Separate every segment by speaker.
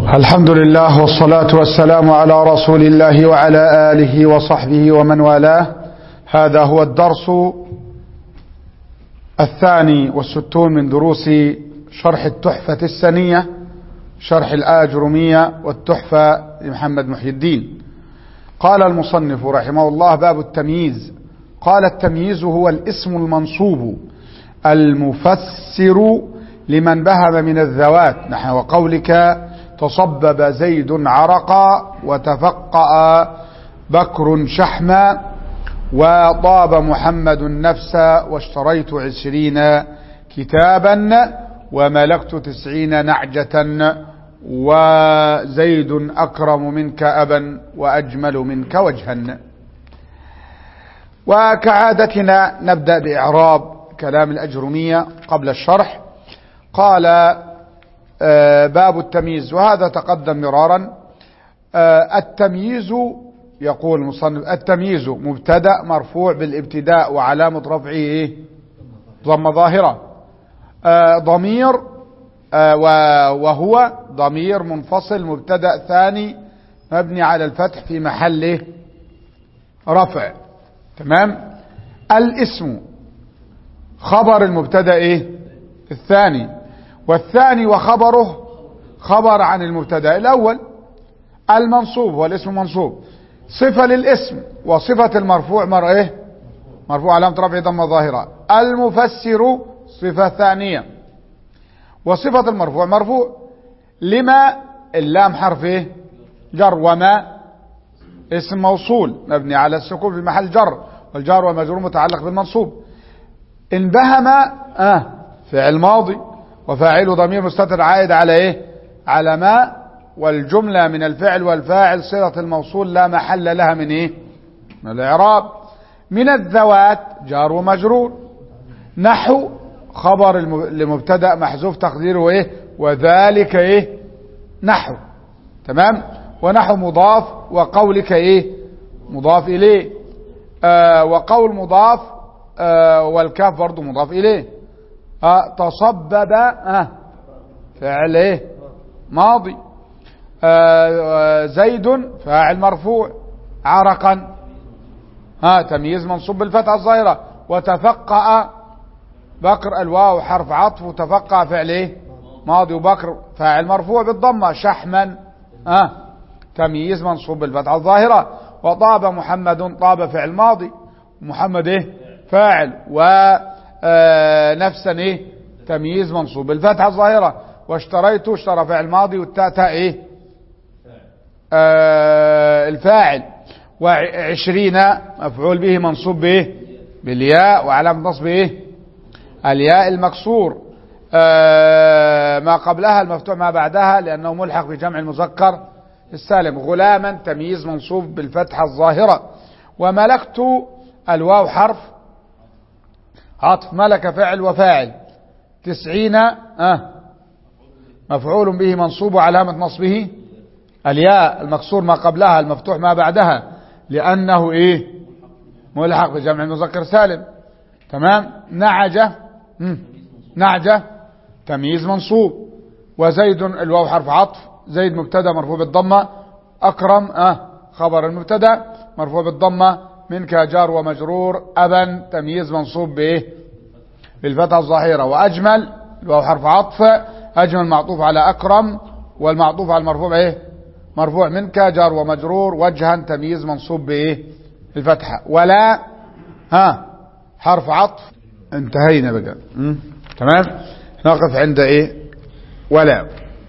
Speaker 1: الحمد لله والصلاة والسلام على رسول الله وعلى آله وصحبه ومن والاه هذا هو الدرس الثاني والستون من دروس شرح التحفة السنية شرح الآجرمية والتحفة لمحمد محي الدين قال المصنف رحمه الله باب التمييز قال التمييز هو الاسم المنصوب المفسر لمن بهم من الذوات نحو قولك تصبب زيد عرقا وتفقأ بكر شحما وطاب محمد النفس واشتريت عشرين كتابا وملكت تسعين نعجة وزيد أكرم منك أبا وأجمل منك وجها وكعادتنا نبدأ بإعراب كلام الأجرمية قبل الشرح قال باب التمييز وهذا تقدم مرارا التمييز يقول المصنف التمييز مبتدا مرفوع بالابتداء وعلامة رفعه ايه ضم ظاهرة ضمير وهو ضمير منفصل مبتدا ثاني مبني على الفتح في محل رفع تمام الاسم خبر المبتدا ايه الثاني والثاني وخبره خبر عن المبتدا الاول المنصوب هو الاسم منصوب صفه للاسم وصفه المرفوع مر ايه مرفوع علامه رفع ضمه ظاهره المفسر صفه ثانيه وصفه المرفوع مرفوع لما اللام حرف ايه جر وما اسم موصول مبني على السكون في محل جر والجار والمجرور متعلق بالمنصوب انبهم اه فعل ماضي وفاعله ضمير مستتر عائد على ايه على ما والجملة من الفعل والفاعل صلة الموصول لا محل لها من ايه من الاعراب من الذوات جار ومجرور نحو خبر لمبتدا محذوف تقديره ايه وذلك ايه نحو تمام ونحو مضاف وقولك ايه مضاف اليه آه وقول مضاف آه والكاف برضه مضاف اليه آه تصبب آه فعل ايه ماضي آه زيد فاعل مرفوع عرقا ها تمييز منصوب بالفتحة الظاهرة وتفقأ بكر الواو حرف عطف وتفقأ فعل ايه ماضي وبكر فاعل مرفوع بالضمة شحما ها تمييز منصوب بالفتحة الظاهرة وطاب محمد طاب فعل ماضي محمد ايه فاعل و آه نفسا ايه تمييز منصوب بالفتحة الظاهرة واشتريت اشترى فعل ماضي والتاء تاء ايه آه الفاعل وعشرين مفعول به منصوب بايه بالياء وعلامة نصب ايه الياء المكسور آه ما قبلها المفتوح ما بعدها لانه ملحق بجمع المذكر السالم غلاما تمييز منصوب بالفتحة الظاهرة وملكت الواو حرف عطف ملك فعل وفاعل تسعين آه مفعول به منصوب علامة نصبه الياء المكسور ما قبلها المفتوح ما بعدها لأنه إيه ملحق بجمع المذكر سالم تمام نعجة نعجة تمييز منصوب وزيد الواو حرف عطف زيد مبتدا مرفوع بالضمة أكرم آه خبر المبتدا مرفوع بالضمة منك جار ومجرور أبا تمييز منصوب بإيه بالفتحة الظاهرة وأجمل الواو حرف عطف أجمل معطوف على أكرم والمعطوف على المرفوع إيه مرفوع منك جار ومجرور وجها تمييز منصوب بإيه الفتحة ولا ها حرف عطف انتهينا بقى تمام نقف عند إيه ولا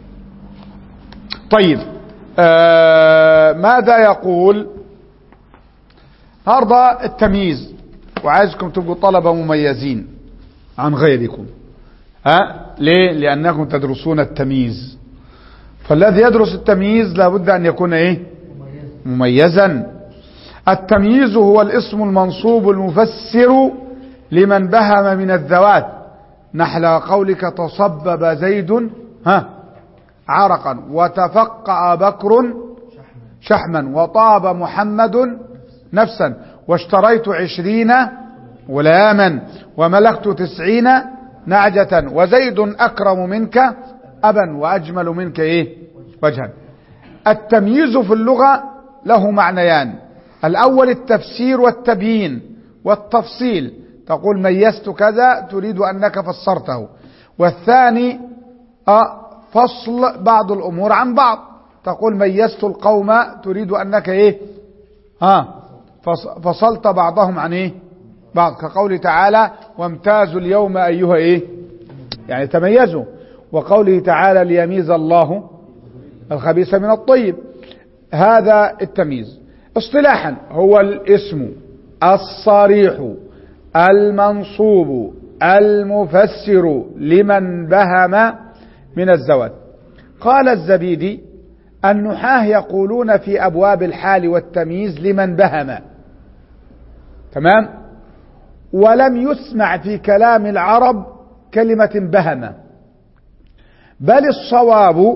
Speaker 1: طيب آه ماذا يقول النهارده التمييز وعايزكم تبقوا طلبة مميزين عن غيركم ها ليه لأنكم تدرسون التمييز فالذي يدرس التمييز لابد أن يكون ايه مميزا التمييز هو الاسم المنصوب المفسر لمن بهم من الذوات نحل قولك تصبب زيد ها عرقا وتفقع بكر شحما وطاب محمد نفسا واشتريت عشرين غلاما وملكت تسعين نعجة وزيد أكرم منك أبا وأجمل منك إيه وجها التمييز في اللغة له معنيان الأول التفسير والتبيين والتفصيل تقول ميزت كذا تريد أنك فسرته والثاني فصل بعض الأمور عن بعض تقول ميزت القوم تريد أنك إيه ها فصلت بعضهم عن إيه بعض كقول تعالى وامتازوا اليوم أيها إيه يعني تميزوا وقوله تعالى ليميز الله الخبيث من الطيب هذا التمييز اصطلاحا هو الاسم الصريح المنصوب المفسر لمن بهم من الزواج قال الزبيدي النحاه يقولون في أبواب الحال والتمييز لمن بهم تمام ولم يسمع في كلام العرب كلمة بهم بل الصواب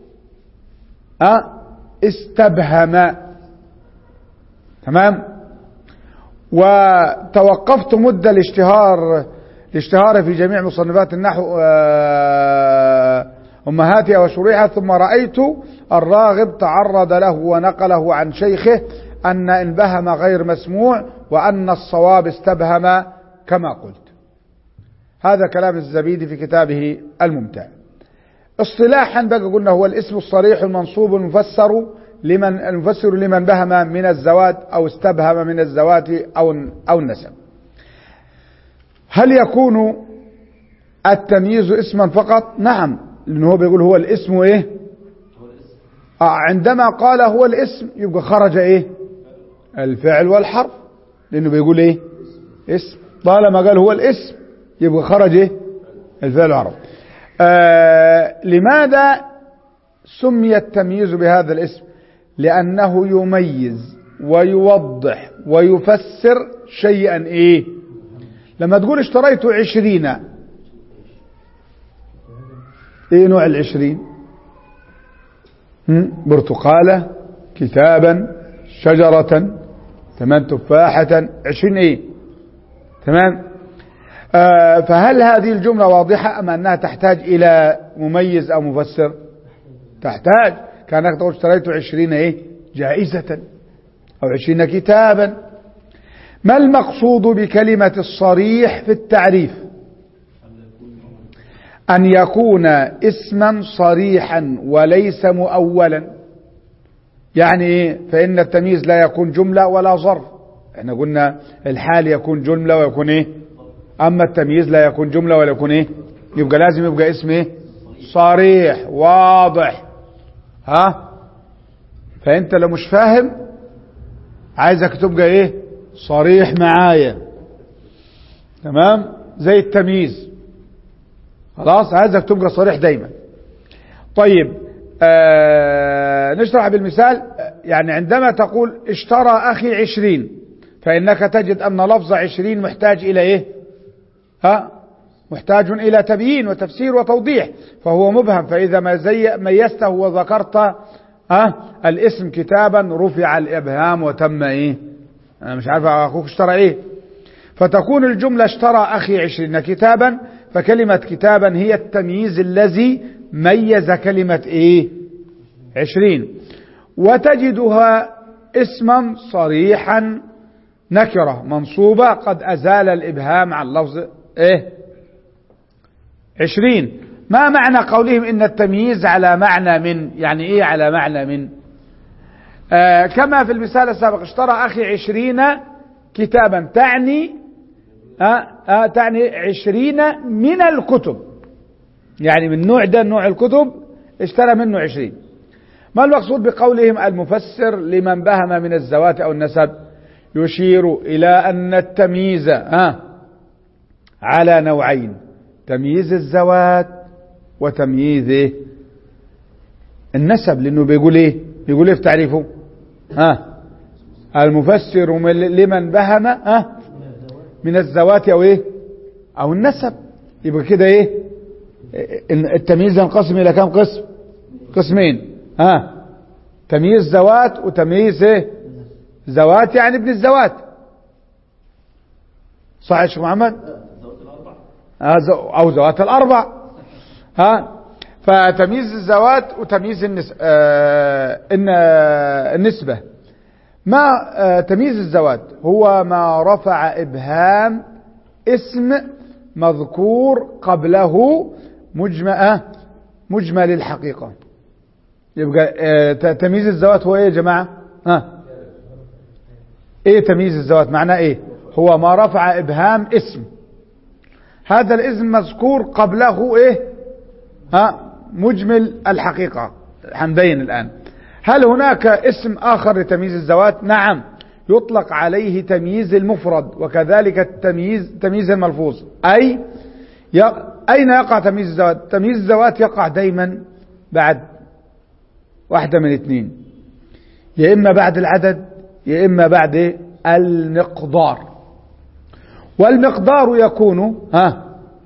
Speaker 1: استبهم تمام وتوقفت مدة الاشتهار الاشتهار في جميع مصنفات النحو أمهاتها وشروحها ثم رأيت الراغب تعرض له ونقله عن شيخه أن انبهم غير مسموع وأن الصواب استبهم كما قلت هذا كلام الزبيدي في كتابه الممتع اصطلاحا بقى قلنا هو الاسم الصريح المنصوب المفسر لمن المفسر لمن بهم من الزوات أو استبهم من الزوات أو أو النسب هل يكون التمييز اسما فقط نعم لأنه هو بيقول هو الاسم ايه آه عندما قال هو الاسم يبقى خرج ايه الفعل والحرف لأنه بيقول ايه اسم طالما قال هو الاسم يبقى خرج ايه الفعل والحرف آه لماذا سمي التمييز بهذا الاسم لأنه يميز ويوضح ويفسر شيئا ايه لما تقول اشتريت عشرين ايه نوع العشرين برتقالة كتابا شجرة تمام تفاحة عشرين ايه تمام آه فهل هذه الجملة واضحة أم أنها تحتاج إلى مميز أو مفسر تحتاج كانك تقول اشتريت عشرين ايه جائزة أو عشرين كتابا ما المقصود بكلمة الصريح في التعريف أن يكون اسما صريحا وليس مؤولا يعني ايه فإن التمييز لا يكون جملة ولا ظرف احنا قلنا الحال يكون جملة ويكون ايه أما التمييز لا يكون جملة ولا يكون ايه يبقى لازم يبقى اسم ايه صريح واضح ها فانت لو مش فاهم عايزك تبقى ايه صريح معايا تمام زي التمييز خلاص عايزك تبقى صريح دايما طيب آه نشرح بالمثال يعني عندما تقول اشترى أخي عشرين فإنك تجد أن لفظ عشرين محتاج إلى إيه ها محتاج إلى تبيين وتفسير وتوضيح فهو مبهم فإذا ما زي ميزته وذكرت ها الاسم كتابا رفع الإبهام وتم إيه أنا مش عارف أخوك اشترى إيه فتكون الجملة اشترى أخي عشرين كتابا فكلمة كتابا هي التمييز الذي ميز كلمة ايه عشرين وتجدها اسما صريحا نكرة منصوبة قد أزال الإبهام عن لفظ ايه عشرين ما معنى قولهم إن التمييز على معنى من يعني ايه على معنى من آه كما في المثال السابق اشترى أخي عشرين كتابا تعني آه آه تعني عشرين من الكتب يعني من نوع ده نوع الكتب اشترى منه عشرين ما المقصود بقولهم المفسر لمن بهم من الزوات أو النسب يشير إلى أن التمييز آه على نوعين تمييز الزوات وتمييز النسب لأنه بيقول إيه بيقول إيه في تعريفه ها المفسر لمن بهم آه من الزوات او ايه او النسب يبقى كده ايه التمييز ينقسم الى كم قسم قسمين ها آه. تمييز زوات وتمييز ايه زوات يعني ابن الزوات صح يا شيخ محمد آه زو او زوات الاربع ها فتمييز الزوات وتمييز النس... آه... إن... آه... النسبة ما آه... تمييز الزوات هو ما رفع إبهام اسم مذكور قبله مجمع مجمل الحقيقة يبقى آه... تمييز الزوات هو ايه يا جماعة ها ايه تمييز الزوات معناه ايه هو ما رفع ابهام اسم هذا الاسم مذكور قبله ايه ها مجمل الحقيقة حنبين الان هل هناك اسم اخر لتمييز الزوات نعم يطلق عليه تمييز المفرد وكذلك التمييز تمييز الملفوظ اي ي... اين يقع تمييز الزوات تمييز الزوات يقع دايما بعد واحدة من اثنين يا اما بعد العدد يا اما بعد إيه؟ المقدار والمقدار يكون ها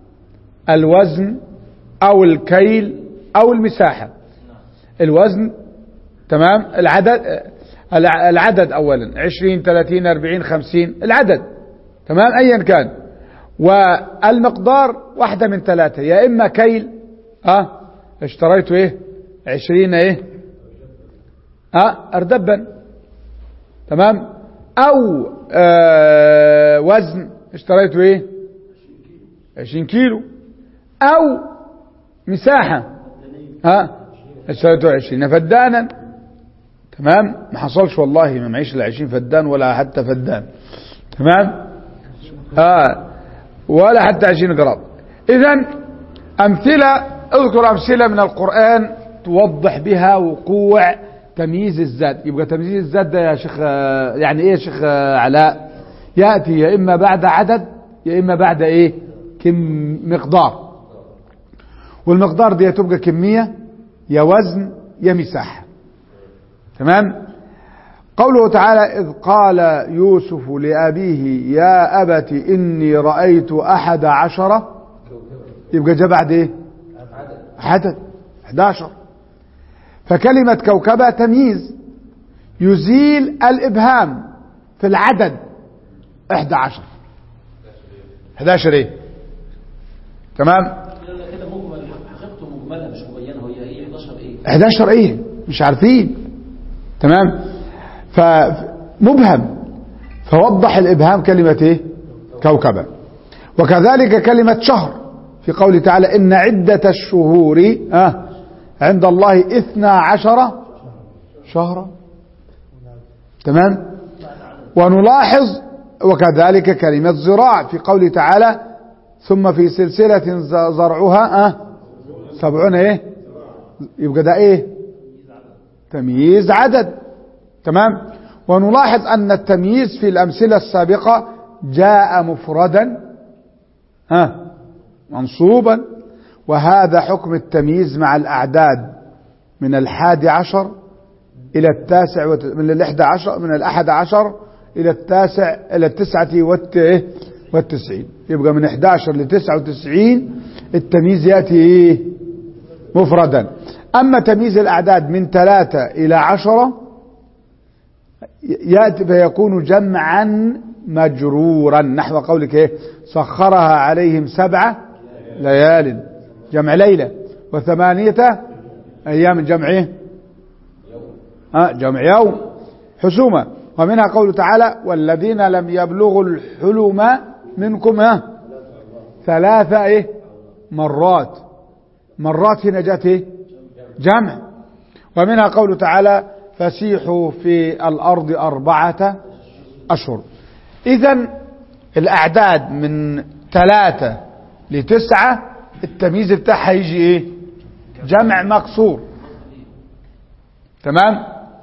Speaker 1: الوزن او الكيل او المساحة الوزن تمام العدد العدد اولا عشرين ثلاثين اربعين خمسين العدد تمام ايا كان والمقدار واحدة من ثلاثة يا اما كيل ها اشتريت ايه عشرين ايه ها اردبا تمام او آه وزن اشتريته ايه عشرين كيلو او مساحة ها اشتريته عشرين فدانا تمام ما حصلش والله ما معيش الا 20 فدان ولا حتى فدان تمام آه ولا حتى 20 جرام اذا امثله اذكر امثله من القران توضح بها وقوع تمييز الذات يبقى تمييز الذات ده يا شيخ يعني ايه يا شيخ علاء ياتي يا اما بعد عدد يا اما بعد ايه كم مقدار والمقدار دي تبقى كميه يا وزن يا مساحه تمام قوله تعالى إذ قال يوسف لأبيه يا أبت إني رأيت أحد عشر يبقى جاء بعد إيه عدد 11 فكلمة كوكبة تمييز يزيل الإبهام في العدد 11 11 إيه تمام
Speaker 2: كده مجمل حقيقته مجمله مش مبينه هي ايه 11 ايه
Speaker 1: 11 إيه مش عارفين تمام فمبهم فوضح الإبهام كلمة إيه كوكبا وكذلك كلمة شهر في قوله تعالى إن عدة الشهور آه عند الله إثنى عشر شهرا تمام ونلاحظ وكذلك كلمة زراع في قوله تعالى ثم في سلسلة زرعها آه سبعون ايه يبقى ده ايه تمييز عدد تمام ونلاحظ أن التمييز في الأمثلة السابقة جاء مفردا ها منصوبا وهذا حكم التمييز مع الأعداد من الحادي عشر إلى التاسع وت... من الإحدى عشر من الأحد عشر إلى التاسع إلى التسعة والت... والتسعين يبقى من 11 ل 99 التمييز يأتي إيه مفردا أما تمييز الأعداد من ثلاثة إلى عشرة يأتي فيكون جمعا مجرورا نحو قولك إيه سخرها عليهم سبعة ليال جمع ليلة وثمانية أيام جمع إيه آه جمع يوم حسومة ومنها قوله تعالى والذين لم يبلغوا الحلم منكم ها ثلاثة إيه مرات مرات هنا جاءت إيه جمع ومنها قوله تعالى فسيحوا في الأرض أربعة أشهر إذا الأعداد من ثلاثة لتسعة التمييز بتاعها يجي إيه جمع مقصور تمام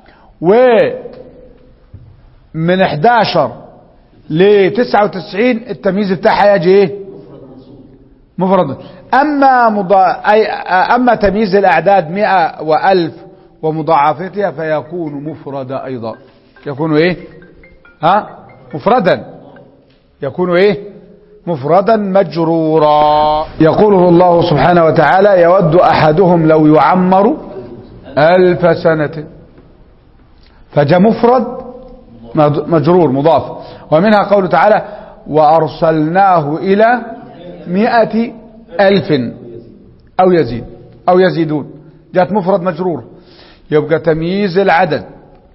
Speaker 1: ومن 11 ل 99 التمييز بتاعها يجي ايه مفرد اما مضا... أي... اما تمييز الاعداد 100 و1000 ومضاعفتها فيكون مفردا ايضا يكون ايه ها مفردا يكون ايه مفردا مجرورا يقوله الله سبحانه وتعالى يود احدهم لو يعمر الف سنه فجاء مفرد مجرور مضاف ومنها قوله تعالى وأرسلناه إلى مئة ألف أو يزيد أو يزيدون جاءت مفرد مجرور يبقى تمييز العدد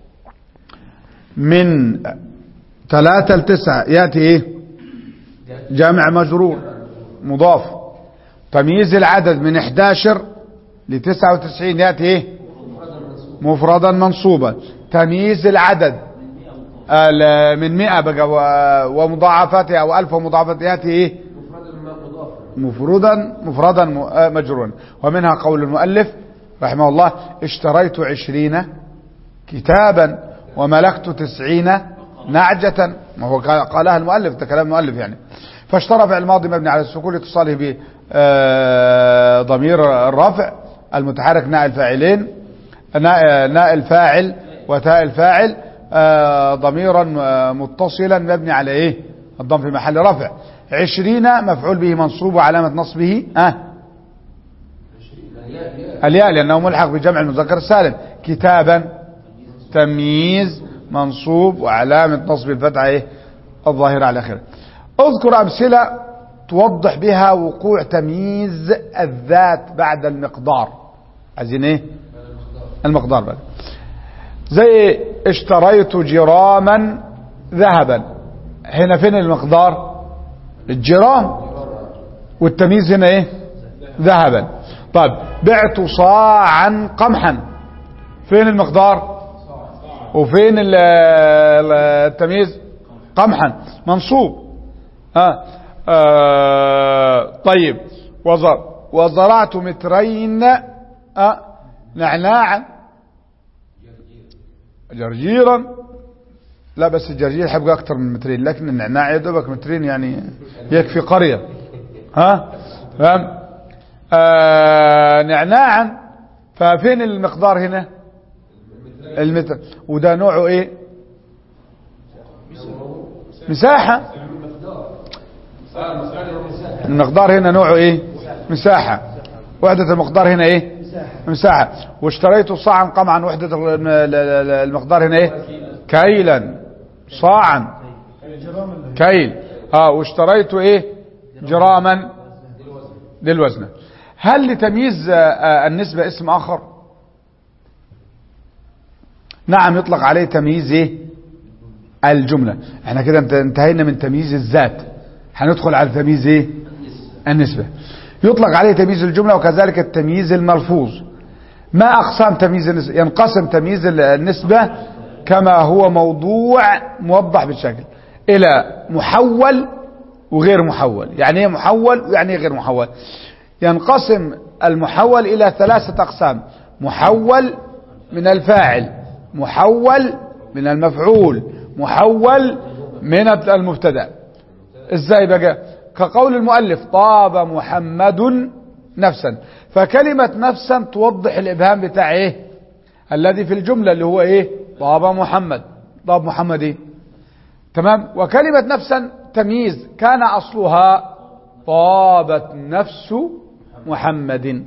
Speaker 1: من ثلاثة لتسعة يأتي إيه جامع مجرور مضاف تمييز العدد من 11 ل 99 يأتي إيه مفردا منصوبا تمييز العدد ال- من 100 بقى و- ومضاعفاتها او 1000 ومضاعفاتها ياتي ايه مفردا مفردا م- آه مجرورا ومنها قول المؤلف رحمه الله اشتريت عشرين كتابا وملكت تسعين نعجة ما هو قال- قالها المؤلف ده كلام المؤلف يعني فاشترى فعل الماضي مبني على السكون اتصاله ب آه، ضمير الرفع المتحرك ناء الفاعلين ناء ناء الفاعل وتاء الفاعل آه، ضميرا آه، متصلا مبني على ايه الضم في محل رفع عشرين مفعول به منصوب وعلامة نصبه اه الياء لأنه ملحق بجمع المذكر السالم كتابا تمييز منصوب وعلامة نصب الفتحة ايه الظاهرة على آخره اذكر أمثلة توضح بها وقوع تمييز الذات بعد المقدار عايزين ايه المقدار بقى زي اشتريت جراما ذهبا هنا فين المقدار الجرام والتمييز هنا ايه ذهبا طيب بعت صاعا قمحا فين المقدار وفين ال- ال- التمييز قمحا منصوب آه. آه. طيب وزر وزرعت مترين آه. نعناعا جرجيرا لا بس الجرجير يحب اكتر من مترين لكن النعناع يا دوبك مترين يعني يكفي قرية ها فهم آه نعناعا ففين المقدار هنا المتر وده نوعه ايه مساحة المقدار هنا نوعه ايه مساحة وحدة المقدار هنا ايه مساحة واشتريت صاعا قمعا وحدة ال- ال- ال- المقدار هنا ايه كيلا صاعا كيل اه واشتريت ايه جراما للوزن هل لتمييز آه، آه، النسبة اسم اخر نعم يطلق عليه تمييز ايه الجملة احنا كده انت- انتهينا من تمييز الذات هندخل على تمييز ايه النسبة يطلق عليه تمييز الجملة وكذلك التمييز الملفوظ ما أقسام تمييز النسبة ينقسم تمييز النسبة كما هو موضوع موضح بالشكل إلى محول وغير محول يعني ايه محول ويعني ايه غير محول ينقسم المحول إلى ثلاثة أقسام محول من الفاعل محول من المفعول محول من المبتدا ازاي بقى كقول المؤلف طاب محمد نفسا فكلمة نفسا توضح الإبهام بتاع ايه الذي في الجملة اللي هو ايه طاب محمد طاب محمد ايه تمام وكلمة نفسا تمييز كان أصلها طابت نفس محمد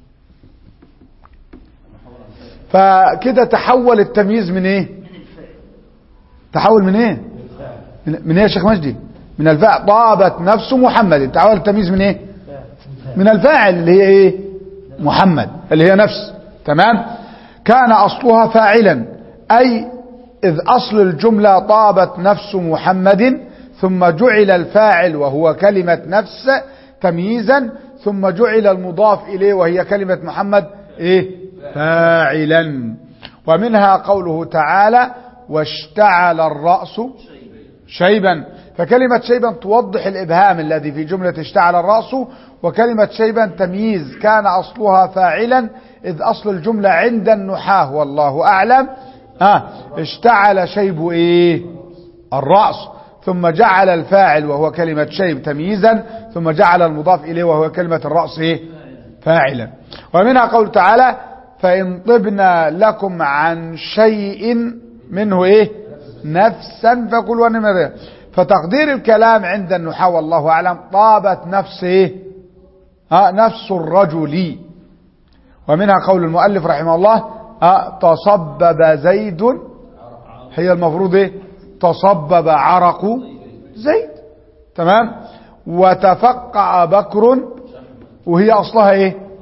Speaker 1: فكده تحول التمييز من ايه تحول من ايه من, من ايه يا شيخ مجدي من الفاعل طابت نفس محمد تحول التمييز من ايه من الفاعل اللي هي ايه محمد اللي هي نفس تمام كان اصلها فاعلا اي اذ اصل الجملة طابت نفس محمد ثم جعل الفاعل وهو كلمة نفس تمييزا ثم جعل المضاف اليه وهي كلمة محمد ايه فاعلا ومنها قوله تعالى واشتعل الرأس شيبا فكلمة شيبا توضح الإبهام الذي في جملة اشتعل الرأس وكلمة شيبا تمييز كان أصلها فاعلا إذ أصل الجملة عند النحاه والله أعلم آه اشتعل شيب إيه الرأس ثم جعل الفاعل وهو كلمة شيب تمييزا ثم جعل المضاف إليه وهو كلمة الرأس إيه فاعلا ومنها قول تعالى فإن طبنا لكم عن شيء منه إيه نفسا فكلوا ونمر فتقدير الكلام عند النحاة والله أعلم طابت نفس إيه ها نفس الرجل ومنها قول المؤلف رحمه الله ها تصبب زيد هي المفروض إيه تصبب عرق زيد تمام وتفقع بكر وهي أصلها إيه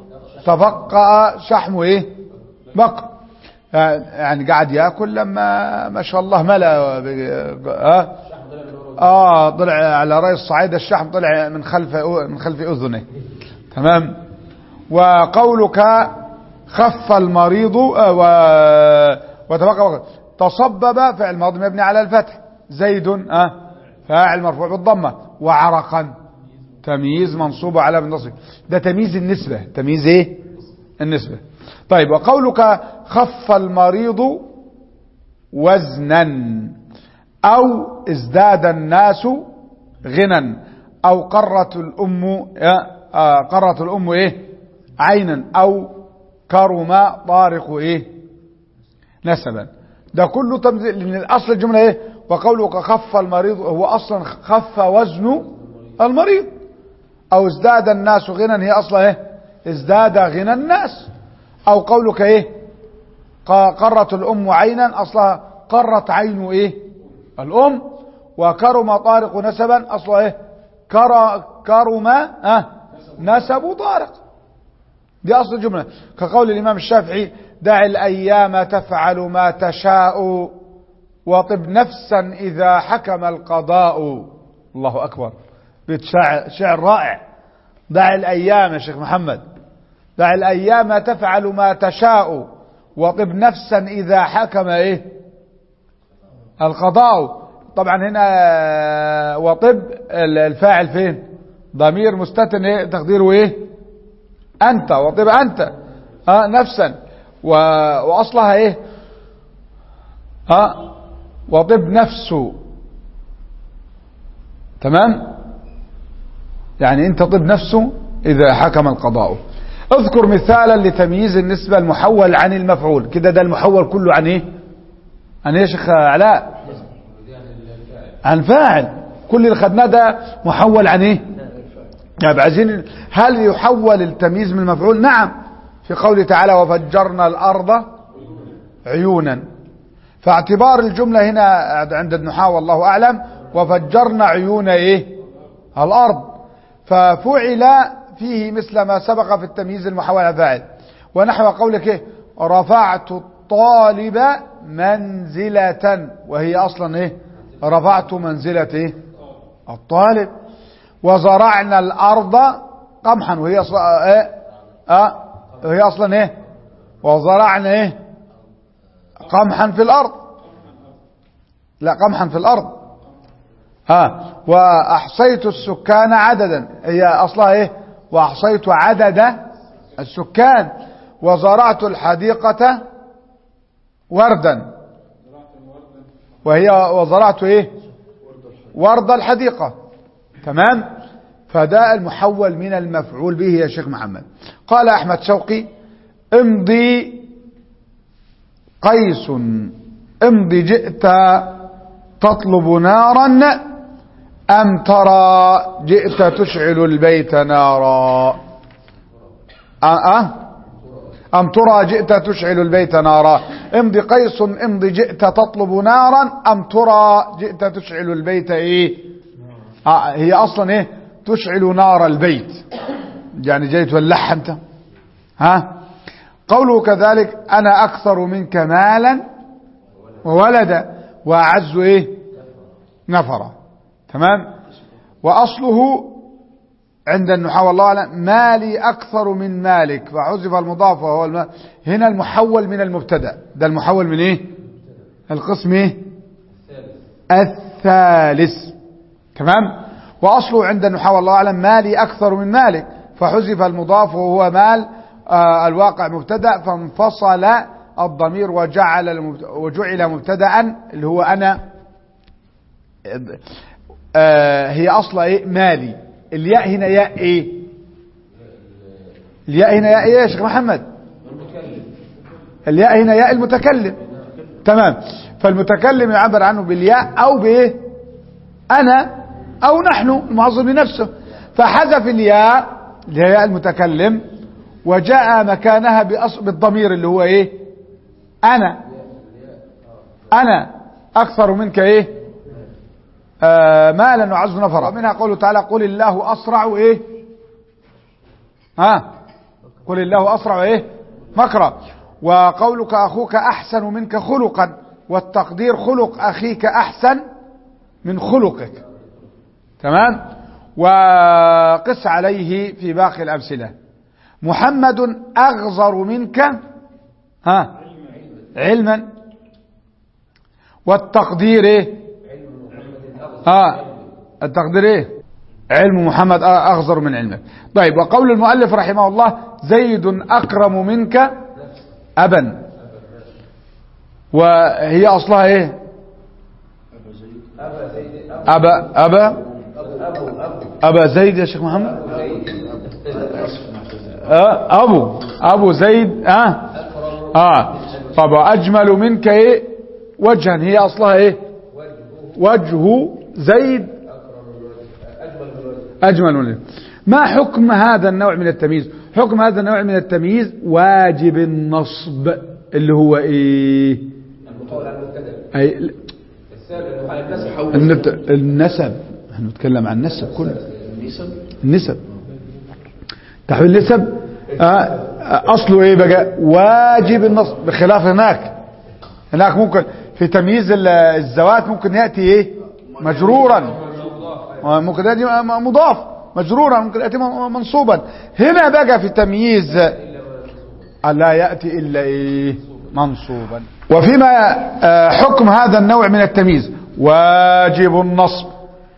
Speaker 1: تفقأ شحم ايه بقر يعني قاعد ياكل لما ما شاء الله ملا اه اه طلع على رأي الصعيد الشحم طلع من خلف من خلف اذنه تمام وقولك خف المريض آه و وتبقى تصبب فعل ماضي مبني على الفتح زيد اه فاعل مرفوع بالضمه وعرقا تمييز منصوب على بالنصب ده تمييز النسبه تمييز ايه النسبه طيب وقولك خف المريض وزنا او ازداد الناس غنى او قرت الام آه قرت الام ايه عينا او كرم طارق ايه نسبا ده كله تمثيل لان الاصل الجمله ايه وقولك خف المريض هو اصلا خف وزن المريض او ازداد الناس غنى هي اصلا ايه ازداد غنى الناس او قولك ايه قرت الام عينا اصلها قرت عين ايه الام وكرم طارق نسبا اصلها ايه كر كرم اه نسب طارق دي اصل الجمله كقول الامام الشافعي دع الايام تفعل ما تشاء وطب نفسا اذا حكم القضاء الله اكبر بيت شعر, شعر رائع دع الايام يا شيخ محمد دع الايام تفعل ما تشاء وطب نفسا اذا حكم ايه القضاء طبعا هنا وطب الفاعل فين ضمير مستتر ايه تقديره ايه انت وطب انت ها نفسا و... واصلها ايه ها وطب نفسه تمام يعني انت طب نفسه اذا حكم القضاء اذكر مثالا لتمييز النسبة المحول عن المفعول كده ده المحول كله عن ايه عن ايه يا شيخ علاء عن فاعل كل اللي خدناه ده محول عن ايه يعني عايزين هل يحول التمييز من المفعول نعم في قوله تعالى وفجرنا الارض عيونا فاعتبار الجملة هنا عند النحاة والله اعلم وفجرنا عيون ايه الارض ففعل فيه مثل ما سبق في التمييز المحول على فاعل ونحو قولك ايه رفعت الطالب منزلة وهي اصلا ايه رفعت منزلة ايه الطالب وزرعنا الارض قمحا وهي اصلا ايه اه وهي اصلا ايه وزرعنا ايه قمحا في الارض لا قمحا في الارض ها واحصيت السكان عددا هي اصلها ايه واحصيت عدد السكان وزرعت الحديقة وردا وهي وزرعت ايه ورد الحديقة تمام فده المحول من المفعول به يا شيخ محمد قال احمد شوقي امضي قيس امضي جئت تطلب نارا أم ترى جئت تشعل البيت نارا أه أه أم ترى جئت تشعل البيت نارا امضي قيس امضي جئت تطلب نارا أم ترى جئت تشعل البيت إيه آه هي أصلا إيه تشعل نار البيت يعني جاي تولعها أنت ها قوله كذلك أنا أكثر منك مالا وولدا وأعز إيه نفرا تمام وأصله عند النحاة والله أعلم مالي أكثر من مالك فحذف المضاف وهو المال هنا المحول من المبتدا ده المحول من إيه القسم إيه الثالث تمام وأصله عند النحاة والله أعلم مالي أكثر من مالك فحذف المضاف وهو مال آه الواقع مبتدا فانفصل الضمير وجعل وجعل مبتدا اللي هو أنا آه هي اصلا ايه مالي الياء هنا ياء ايه الياء هنا ياء ايه يا شيخ محمد الياء هنا ياء المتكلم تمام فالمتكلم يعبر عنه بالياء او بايه انا او نحن المعظم لنفسه فحذف الياء اللي هي ياء المتكلم وجاء مكانها بالضمير اللي هو ايه انا انا اكثر منك ايه آه مالا وعز نفرا منها قوله تعالى قل الله أسرع إيه ها قل الله أسرع إيه مكرا وقولك أخوك أحسن منك خلقا والتقدير خلق أخيك أحسن من خلقك تمام وقس عليه في باقي الأمثلة محمد أغزر منك ها علما والتقدير ايه ها التقدير ايه علم محمد أغزر من علمك طيب وقول المؤلف رحمه الله زيد أكرم منك أبا وهي أصلها إيه أبا أبا أبا زيد يا شيخ محمد آه أبو أبو زيد آه آه طب أجمل منك إيه وجها هي أصلها إيه وجه زيد أجمل منك ما حكم هذا النوع من التمييز حكم هذا النوع من التمييز واجب النصب اللي هو ايه أي النت- النسب نحن نتكلم عن النسب كله النسب تحويل النسب آه، أصله إيه بقى واجب النصب بخلاف هناك هناك ممكن في تمييز ال- الزوات ممكن يأتي إيه مجرورا ممكن يأتي م- مضاف مجرورا ممكن يأتي م- منصوبا هنا بقى في تمييز لا يأتي إلا إيه منصوبا وفيما آه، حكم هذا النوع من التمييز واجب النصب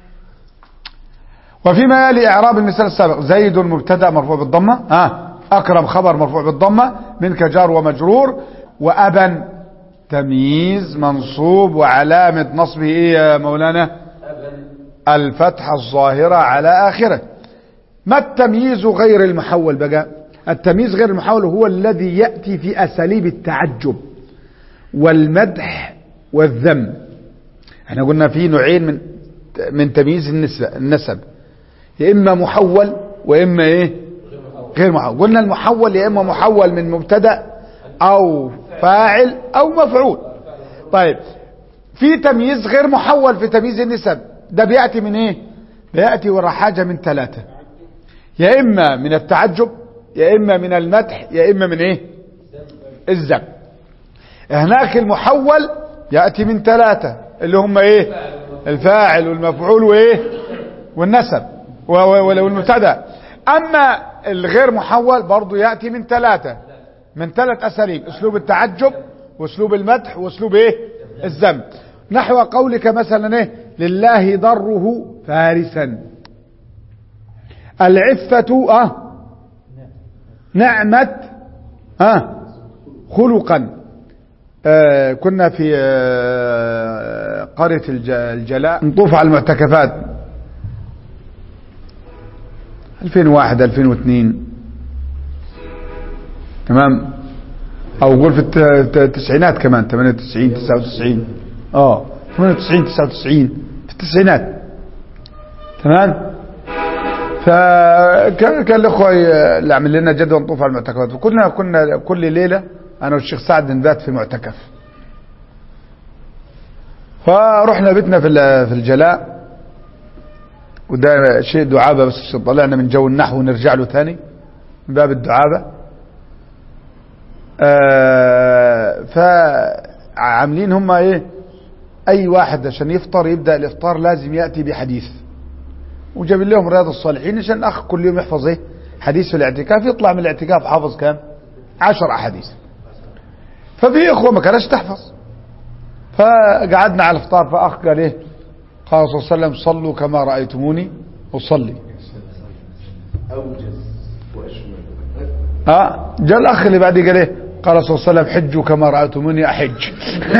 Speaker 1: وفيما يلي إعراب المثال السابق زيد مبتدا مرفوع بالضمة ها أكرم خبر مرفوع بالضمة منك جار ومجرور وأبا تمييز منصوب وعلامة نصبه إيه يا مولانا الفتحة الظاهرة على آخره ما التمييز غير المحول بقى التمييز غير المحول هو الذي يأتي في أساليب التعجب والمدح والذم احنا قلنا في نوعين من من تمييز النسب النسب يا اما محول واما ايه غير محول قلنا المحول يا اما محول من مبتدا او فاعل او مفعول طيب في تمييز غير محول في تمييز النسب ده بياتي من ايه بياتي ورا حاجه من ثلاثه يا اما من التعجب يا اما من المدح يا اما من ايه الذم هناك المحول يأتي من ثلاثة اللي هم ايه الفاعل والمفعول وايه والنسب و- و- والمبتدا اما الغير محول برضه يأتي من ثلاثة من ثلاث اساليب اسلوب التعجب واسلوب المدح واسلوب ايه الذم نحو قولك مثلا ايه لله ضره فارسا العفة اه نعمة اه خلقا آه كنا في آه قرية الج- الجلاء نطوف على المعتكفات 2001 2002 تمام او قول في الت- الت- التسعينات كمان 98 99 اه 98 99 في التسعينات تمام فكان كان الاخوه ي- اللي عمل لنا جدول نطوف على المعتكفات وكلنا كنا كل ليله انا والشيخ سعد نبات في معتكف فرحنا بيتنا في ال- في الجلاء وده شيء دعابه بس عشان طلعنا من جو النحو ونرجع له ثاني من باب الدعابه آه فعاملين هم ايه اي واحد عشان يفطر يبدا الافطار لازم ياتي بحديث وجاب لهم رياض الصالحين عشان الاخ كل يوم يحفظ ايه حديث في الاعتكاف يطلع من الاعتكاف حافظ كام عشر احاديث ففي اخوه ما كانش تحفظ فقعدنا على الافطار فاخ قال ايه قال صلى الله عليه وسلم صلوا كما رايتموني اصلي
Speaker 3: أوجز وأشمل
Speaker 1: ها جاء الاخ اللي بعديه قال ايه قال صلى الله عليه وسلم حجوا كما رايتموني احج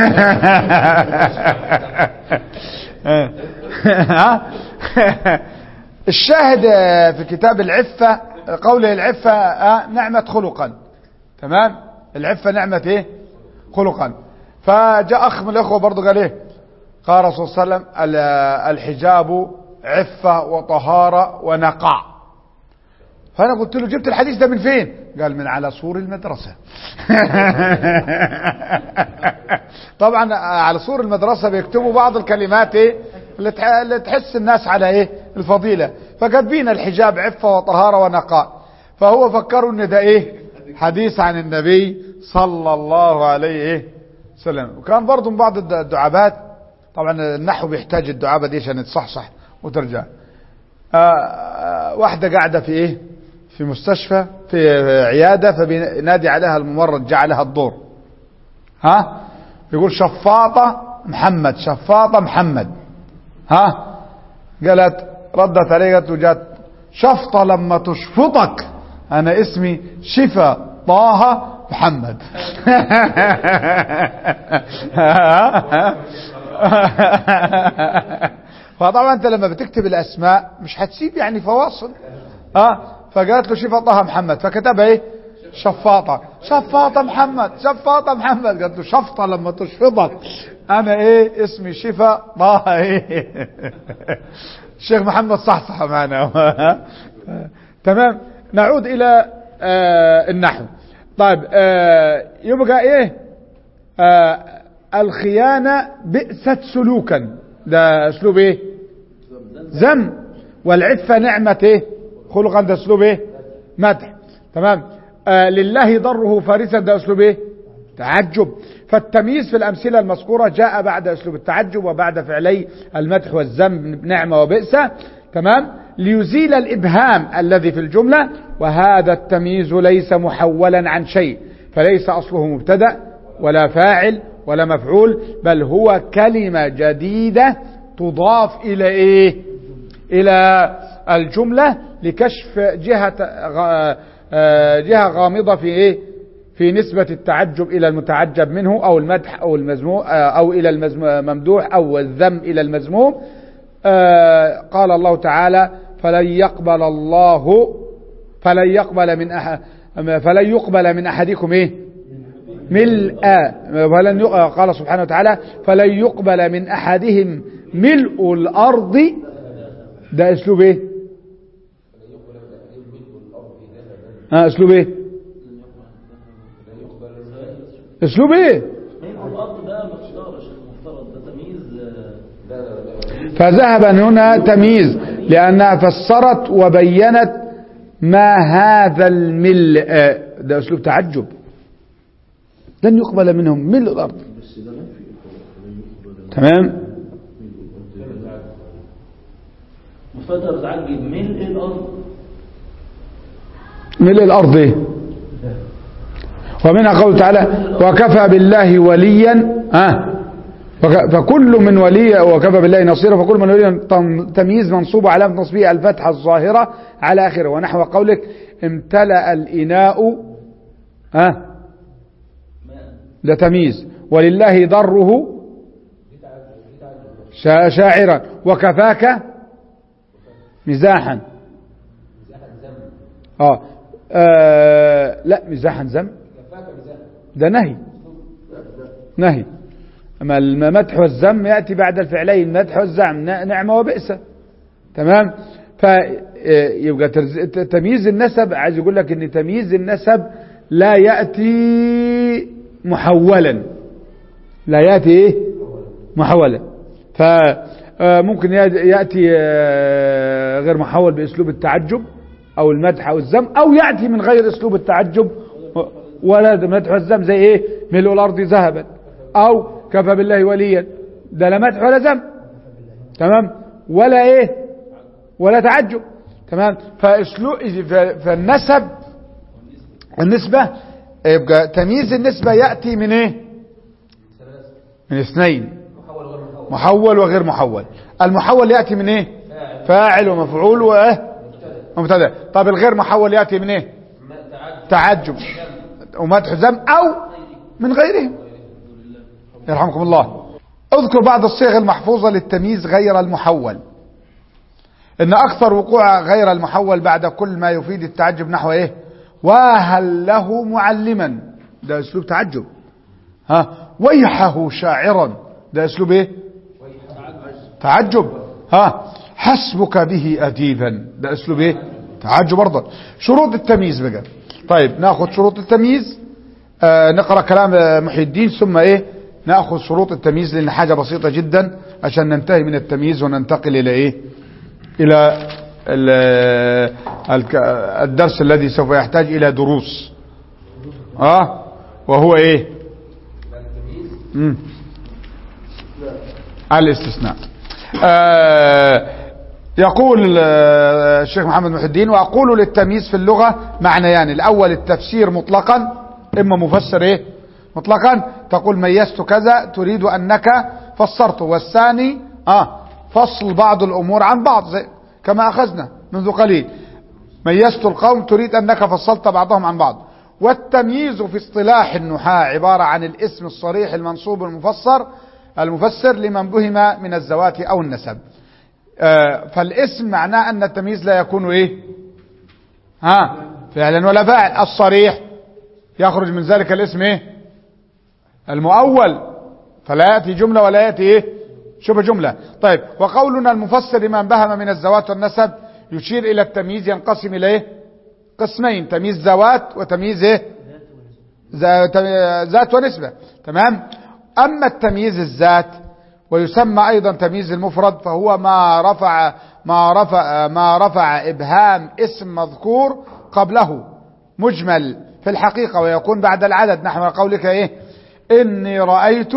Speaker 1: ها الشاهد في كتاب العفه قوله العفه آه، نعمه خلقا تمام العفه نعمه ايه خلقا فجاء اخ من الاخوه برضه قال ايه قال صلى الله عليه وسلم ال- الحجاب عفه وطهاره ونقاء فانا قلت له جبت الحديث ده من فين قال من على سور المدرسة طبعا على سور المدرسة بيكتبوا بعض الكلمات ايه اللي تح- اللي تحس الناس على ايه الفضيلة فكاتبين الحجاب عفة وطهارة ونقاء فهو فكروا ان ده ايه حديث عن النبي صلى الله عليه وسلم وكان برضو من بعض الد- الدعابات طبعا النحو بيحتاج الدعابة دي عشان تصحصح وترجع آه، آه، واحدة قاعدة في ايه في مستشفى في عيادة فبينادي عليها الممرض جعلها الدور ها يقول شفاطة محمد شفاطة محمد ها قالت ردت عليه قالت له جات شفطة لما تشفطك انا اسمي شفا طه محمد فطبعا انت لما بتكتب الاسماء مش هتسيب يعني فواصل اه فقالت له شفا طه محمد فكتبها ايه شفاطة شفاطة محمد شفاطة محمد قالت له شفطة لما تشفطك انا ايه اسمي شفا طه ايه الشيخ محمد صحصح معنا تمام نعود الى آه النحو طيب آه يبقى ايه آه الخيانة بئست سلوكا ده اسلوب ايه ذم والعفة نعمة ايه خلقا ده اسلوب ايه مدح تمام آه لله ضره فارسا ده اسلوب ايه تعجب فالتمييز في الأمثلة المذكورة جاء بعد أسلوب التعجب وبعد فعلي المدح والذم نعمة وبئسة تمام ليزيل الإبهام الذي في الجملة وهذا التمييز ليس محولا عن شيء فليس أصله مبتدأ ولا فاعل ولا مفعول بل هو كلمة جديدة تضاف إلى إيه إلى الجملة لكشف جهة غ- آه، جهة غامضة في إيه في نسبة التعجب إلى المتعجب منه أو المدح أو المذموم أو إلى الممدوح أو الذم إلى المذموم آه، قال الله تعالى فلن يقبل الله فلن يقبل من أح فلن يقبل من أحدكم إيه ملء فلن يق- قال سبحانه وتعالى فلن يقبل من أحدهم ملء الأرض ده أسلوب إيه ها أسلوب إيه أسلوب إيه
Speaker 2: ملء الأرض ده مقدار يا شيخ مفترض ده تمييز آه،
Speaker 1: فذهب هنا تمييز لأنها فسرت وبينت ما هذا الملء ده أسلوب تعجب لن يقبل منهم ملء الأرض تمام
Speaker 2: مفترض تعجب ملء الأرض
Speaker 1: ملء الأرض إيه؟ ومنها قوله تعالى وكفى بالله وليا آه فك- فكل من ولي وكفى بالله نصيرا فكل من ولي تم- تمييز منصوب علامة نصبه الفتحة الظاهرة على آخره ونحو قولك امتلأ الإناء آه ده تمييز ولله ضره شا- شاعرا وكفاك مزاحا اه, آه لا مزاحا ذم ده نهي نهي اما المدح والذم ياتي بعد الفعلين المدح والذم ن- نعمه وبئسه تمام فيبقى تمييز النسب عايز يقول لك ان تمييز النسب لا ياتي محولا لا ياتي ايه محولا فممكن ياتي آه، غير محول باسلوب التعجب او المدح او الذم او ياتي من غير اسلوب التعجب ولا المدح والذم زي ايه ملء الارض ذهبا او كفى بالله وليا ده لا مدح ولا ذم تمام ولا ايه ولا تعجب تمام فاسلوب فالنسب النسبة يبقى تمييز النسبة يأتي من ايه من اثنين محول وغير محول المحول يأتي من ايه فاعل ومفعول وايه ومبتدا طب الغير محول يأتي من ايه تعجب ومدح ذم او من غيرهم يرحمكم الله اذكر بعض الصيغ المحفوظة للتمييز غير المحول ان اكثر وقوع غير المحول بعد كل ما يفيد التعجب نحو ايه وهل له معلما ده اسلوب تعجب ها ويحه شاعرا ده اسلوب ايه تعجب ها حسبك به اديبا ده اسلوب ايه تعجب برضه شروط التمييز بقى طيب ناخذ شروط التمييز آه نقرا كلام آه، محي الدين ثم ايه ناخذ شروط التمييز لان حاجه بسيطه جدا عشان ننتهي من التمييز وننتقل الى ايه الى ال- الك- الدرس الذي سوف يحتاج الى دروس اه وهو ايه مم. الاستثناء آه يقول آه، الشيخ محمد محي الدين واقول للتمييز في اللغه معنيان الاول التفسير مطلقا اما مفسر ايه مطلقا تقول ميزت كذا تريد انك فسرته والثاني اه فصل بعض الامور عن بعض زي كما اخذنا منذ قليل ميزت القوم تريد انك فصلت بعضهم عن بعض والتمييز في اصطلاح النحاة عبارة عن الاسم الصريح المنصوب المفسر المفسر لمن بهم من الزوات او النسب آه، فالاسم معناه ان التمييز لا يكون ايه ها فعلا ولا فاعل الصريح يخرج من ذلك الاسم ايه المؤول فلا ياتي جمله ولا ياتي ايه شبه جمله طيب وقولنا المفسر لمن بهم من الزوات والنسب يشير الى التمييز ينقسم الى ايه قسمين تمييز زوات وتمييز ايه ذا- ت- ذات ونسبة تمام أما التمييز الذات ويسمى أيضا تمييز المفرد فهو ما رفع ما رفع ما رفع إبهام اسم مذكور قبله مجمل في الحقيقة ويكون بعد العدد نحو قولك إيه إني رأيت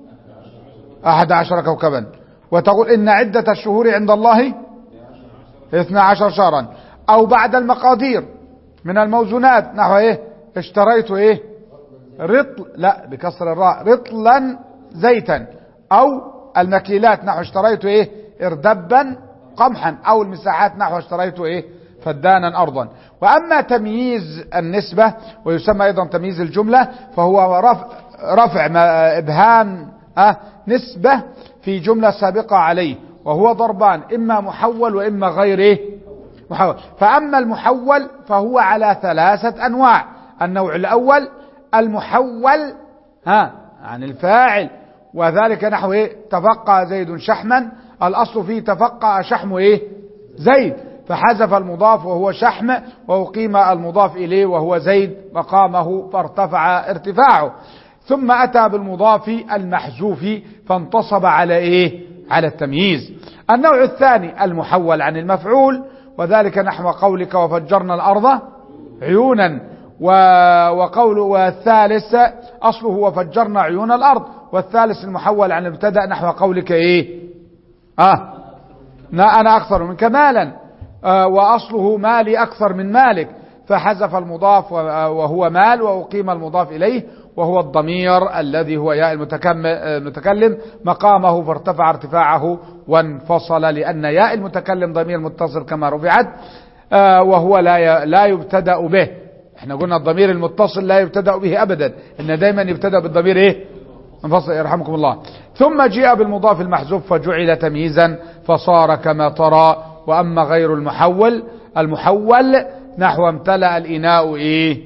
Speaker 1: أحد عشر كوكبا وتقول إن عدة الشهور عند الله اثنا عشر شهرا أو بعد المقادير من الموزونات نحو إيه اشتريت إيه رطل لا بكسر الراء رطلا زيتا او المكيلات نحو اشتريت ايه اردبا قمحا او المساحات نحو اشتريت ايه فدانا ارضا واما تمييز النسبة ويسمى ايضا تمييز الجملة فهو رفع, رفع ما- ابهام أه نسبة في جملة سابقة عليه وهو ضربان اما محول واما غير ايه محول فأما المحول فهو على ثلاثة أنواع النوع الأول المحول ها عن الفاعل وذلك نحو ايه تفقى زيد شحما الأصل فيه تفقى شحم ايه زيد فحذف المضاف وهو شحم وأقيم المضاف إليه وهو زيد مقامه فارتفع ارتفاعه ثم أتى بالمضاف المحذوف فانتصب على إيه على التمييز النوع الثاني المحول عن المفعول وذلك نحو قولك وفجرنا الأرض عيونا و... وقول والثالث أصله وفجرنا عيون الأرض والثالث المحول عن المبتدا نحو قولك إيه آه لا أنا أكثر منك مالا آه وأصله مالي أكثر من مالك فحذف المضاف و- وهو مال وأقيم المضاف إليه وهو الضمير الذي هو ياء المتكم- المتكلم مقامه فارتفع ارتفاعه وانفصل لأن ياء المتكلم ضمير متصل كما رفعت آه وهو لا ي- لا يبتدأ به احنا قلنا الضمير المتصل لا يبتدأ به أبدا إن دايما يبتدأ بالضمير إيه انفصل يرحمكم الله ثم جاء بالمضاف المحذوف فجعل تمييزا فصار كما ترى وأما غير المحول المحول نحو امتلأ الإناء إيه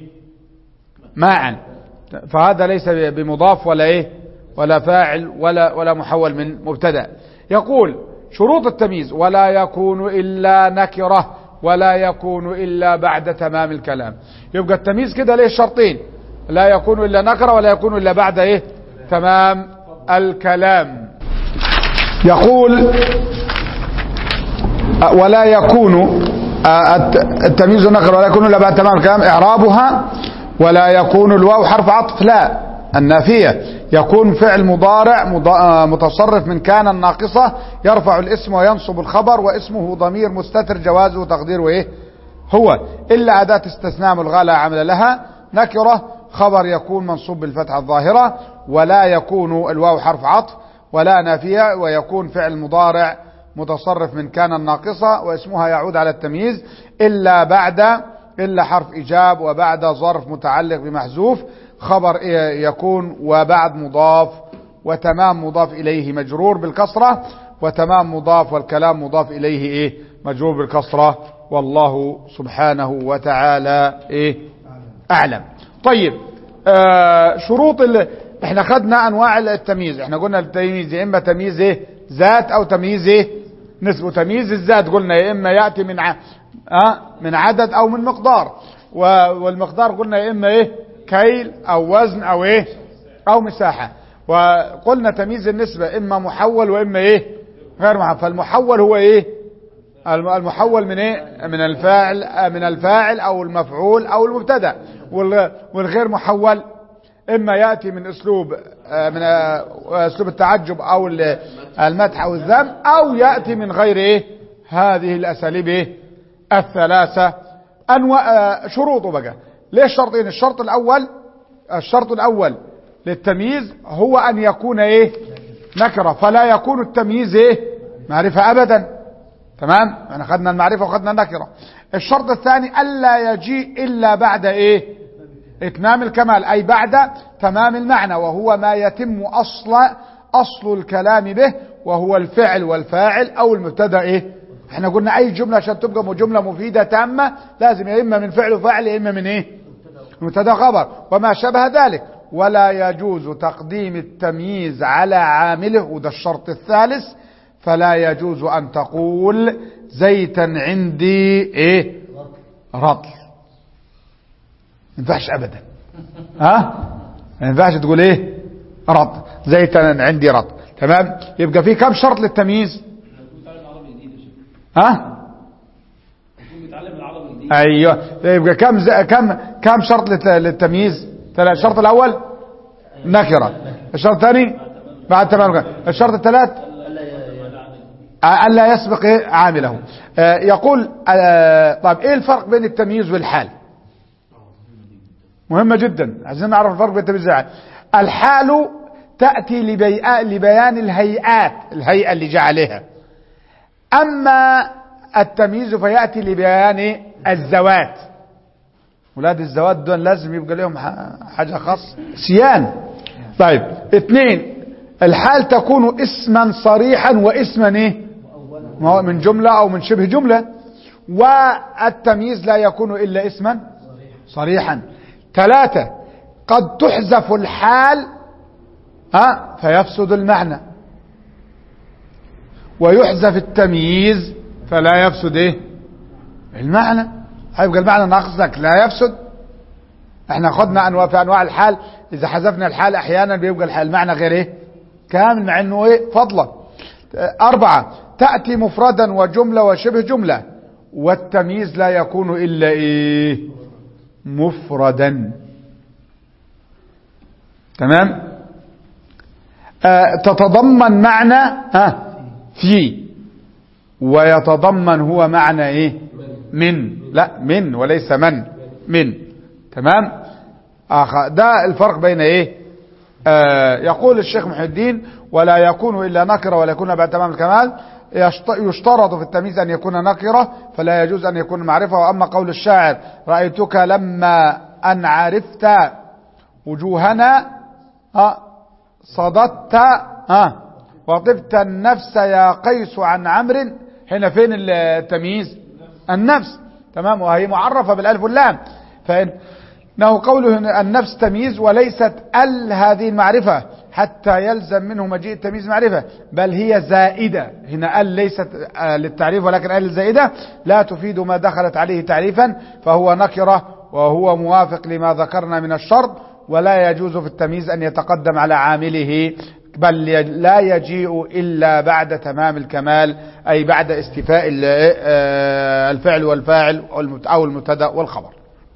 Speaker 1: ماء فهذا ليس بمضاف ولا إيه ولا فاعل ولا ولا محول من مبتدا يقول شروط التمييز ولا يكون إلا نكرة ولا يكون إلا بعد تمام الكلام يبقى التمييز كده ليه شرطين لا يكون إلا نكرة ولا يكون إلا بعد إيه تمام الكلام يقول أه، ولا يكون أه، الت- التمييز نكرة ولا يكون إلا بعد تمام الكلام إعرابها ولا يكون الواو حرف عطف لا النافية يكون فعل مضارع مض- آه، متصرف من كان الناقصة يرفع الاسم وينصب الخبر واسمه ضمير مستتر جوازه تقديره ايه هو إلا أداة استثناء ملغاة لا عمل لها نكرة خبر يكون منصوب بالفتحة الظاهرة ولا يكون الواو حرف عطف ولا نافية ويكون فعل مضارع متصرف من كان الناقصة واسمها يعود على التمييز إلا بعد إلا حرف إجاب وبعد ظرف متعلق بمحذوف خبر إيه يكون وبعد مضاف وتمام مضاف إليه مجرور بالكسرة وتمام مضاف والكلام مضاف إليه إيه مجرور بالكسرة والله سبحانه وتعالى إيه أعلم طيب آه شروط ال... احنا خدنا انواع التمييز احنا قلنا التمييز يا اما تمييز ايه ذات او تمييز ايه نسبه تمييز الذات قلنا يا اما ياتي من ع... آه من عدد او من مقدار و... والمقدار قلنا يا اما ايه كيل او وزن او ايه او مساحه وقلنا تمييز النسبه اما محول واما ايه غير محول فالمحول هو ايه الم- المحول من ايه من الفاعل آه، من الفاعل او المفعول او المبتدا والغ- والغير محول اما ياتي من اسلوب آه، من آه، اسلوب التعجب او ال- المدح او الذم او ياتي من غير ايه هذه الاساليب ايه الثلاثه انواع آه، شروطه بقى ليه شرطين الشرط الاول الشرط الاول للتمييز هو ان يكون ايه نكره فلا يكون التمييز ايه معرفه ابدا تمام احنا خدنا المعرفه وخدنا النكره الشرط الثاني الا يجيء الا بعد ايه اتمام الكمال اي بعد تمام المعنى وهو ما يتم اصل اصل الكلام به وهو الفعل والفاعل او المبتدا ايه احنا قلنا اي جمله عشان تبقى جمله مفيده تامه لازم يا اما من فعل وفاعل يا اما من ايه مبتدا خبر وما شابه ذلك ولا يجوز تقديم التمييز على عامله وده الشرط الثالث فلا يجوز ان تقول زيتا عندي ايه رطل ما ينفعش ابدا ها ما ينفعش تقول ايه رطل زيتا عندي رطل تمام يبقى في كم شرط للتمييز
Speaker 2: بيتعلم عربي جديد يا شيخ
Speaker 1: ها
Speaker 2: يكون بيتعلم العربي جديد
Speaker 1: ايوه يبقى كم ز... كم كم شرط للت- للتمييز ثلاث الشرط الاول نكره الشرط الثاني بعد تمام الغ- الشرط الثالث آه، الا يسبق إيه؟ عامله آه، يقول آه، طيب ايه الفرق بين التمييز والحال مهمه جدا عايزين نعرف الفرق بين التمييز والحال الحال تاتي لبي... لبيان الهيئات الهيئه اللي جاء عليها اما التمييز فياتي لبيان الزوات ولاد الزوات دول لازم يبقى لهم ح- حاجه خاصه سيان طيب اثنين الحال تكون اسما صريحا واسما ايه ما هو من جمله او من شبه جمله والتمييز لا يكون الا اسما صريحا ثلاثه قد تحذف الحال ها فيفسد المعنى ويحذف التمييز فلا يفسد ايه المعنى هيبقى المعنى ناقصك لا يفسد احنا خدنا انواع في انواع الحال اذا حذفنا الحال احيانا بيبقى الحال المعنى غير ايه كامل مع انه ايه فضلا اربعة تأتي مفردا وجملة وشبه جملة والتمييز لا يكون الا ايه مفردا تمام آه تتضمن معنى ها في ويتضمن هو معنى ايه من لا من وليس من من تمام آخر ده الفرق بين ايه آه يقول الشيخ محي الدين ولا يكون الا نكره ولا يكون بعد تمام الكمال يشت- يشترط في التمييز ان يكون نكره فلا يجوز ان يكون معرفه واما قول الشاعر رايتك لما ان عرفت وجوهنا ها صددت ها وطبت النفس يا قيس عن عمرو هنا فين التمييز النفس تمام وهي معرفة بالالف واللام فإنه قوله هنا النفس تمييز وليست ال هذه المعرفة حتى يلزم منه مجيء التمييز معرفة بل هي زائدة هنا ال ليست آه، للتعريف ولكن ال زائدة لا تفيد ما دخلت عليه تعريفا فهو نكرة وهو موافق لما ذكرنا من الشرط ولا يجوز في التمييز أن يتقدم على عامله بل ي- لا يجيء إلا بعد تمام الكمال أي بعد استيفاء ال- آه، الفعل والفاعل والمت- أو المبتدا والخبر